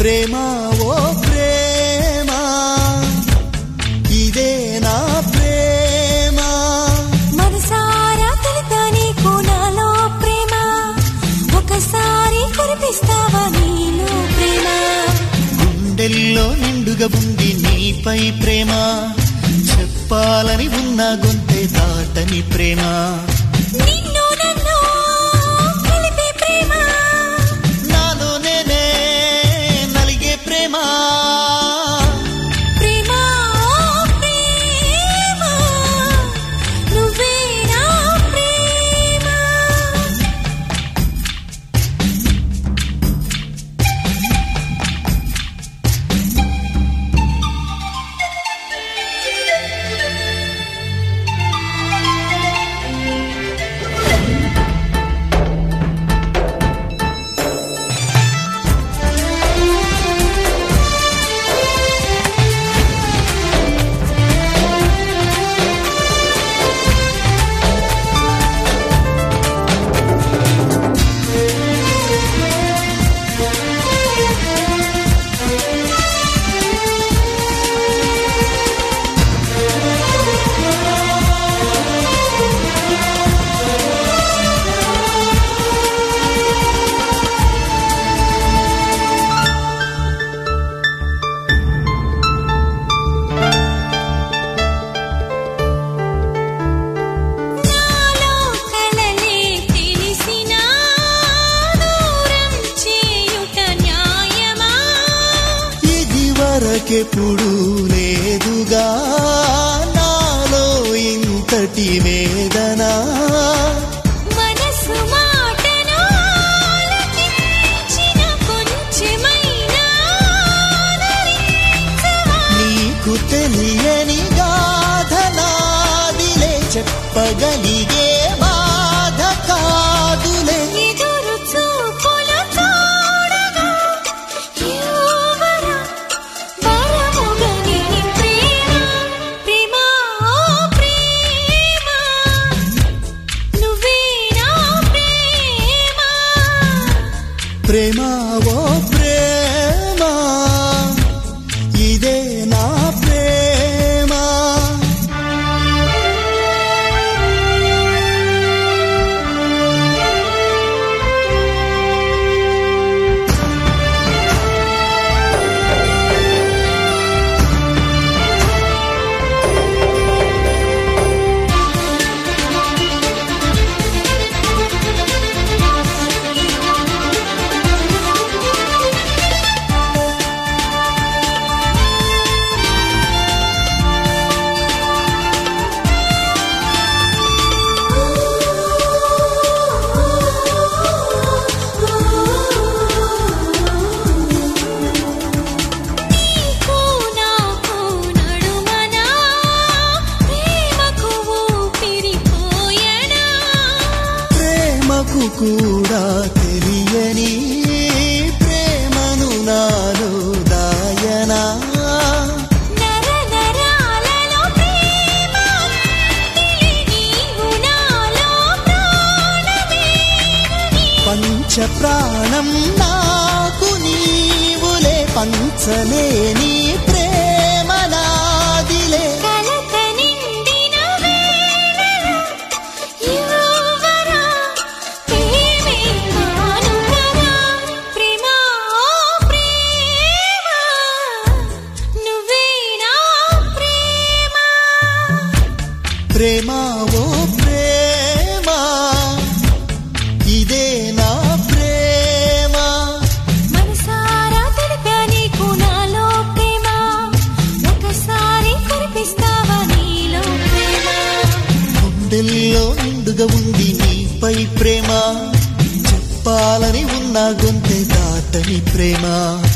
ప్రేమ ఓ ప్రేమ ఇదే నా ప్రేమ మనసారా తెలిపా నీకు నాలో ప్రేమ ఒకసారి కురిపిస్తావా నీలో ప్రేమ గుండెల్లో నిండుగా ఉంది నీపై ప్రేమ చెప్పాలని ఉన్న గొంతే దాటని ప్రేమ నిన్ను నన్ను కలిపే ప్రేమ నాలో నేనే నలిగే ప్రేమ ప్రేమ ఓ ప్రేమ నువ్వే నా ప్రేమ నాలో కలలే తెలిసినా దూరం చేయుట న్యాయమా ఇది వరకెప్పుడు లేదుగా నాలో ఇంతటి వేదన మనసు మాటను ఆలకించిన కొంచెమైనా ఆదరించవా? నీకు తెలియని గాథ నాదిలే చెప్పగలిగే బాధ కాదులే ఎదురు చూపులు చూడగా యువరా వరముగని ప్రేమ ప్రేమ ఓ ప్రేమ నువ్వే నా ప్రేమ ప్రేమ ఓ ప్రేమ ఇదే నా ప్రేమ నీకు నాకు నడుమనా ప్రేమకు ఊపిరిపోయనా ప్రేమకు కూడా తెలియని ప్రేమను నాలో దాయనా నర నరాలలో ప్రేమ నీవు నాలో ప్రాణమేనని పంచ ప్రాణం నాకు నీవులే పంచలేని ప్రేమ నాదిలే కలత నిండిన వేళలో యువరా ప్రేమే కానుకగా ప్రేమ ఓ ప్రేమ నువ్వే నా ప్రేమ ప్రేమ ఓ ప్రేమ ఇదే నా ప్రేమ మనసారా తెలిపా నీకు నాలో ప్రేమ ఒకసారి కురిపిస్తావా నీలో ప్రేమ గుండెల్లో నిండుగా ఉంది నీపై ప్రేమ చెప్పాలని ఉన్న గొంతె దాటని ప్రేమ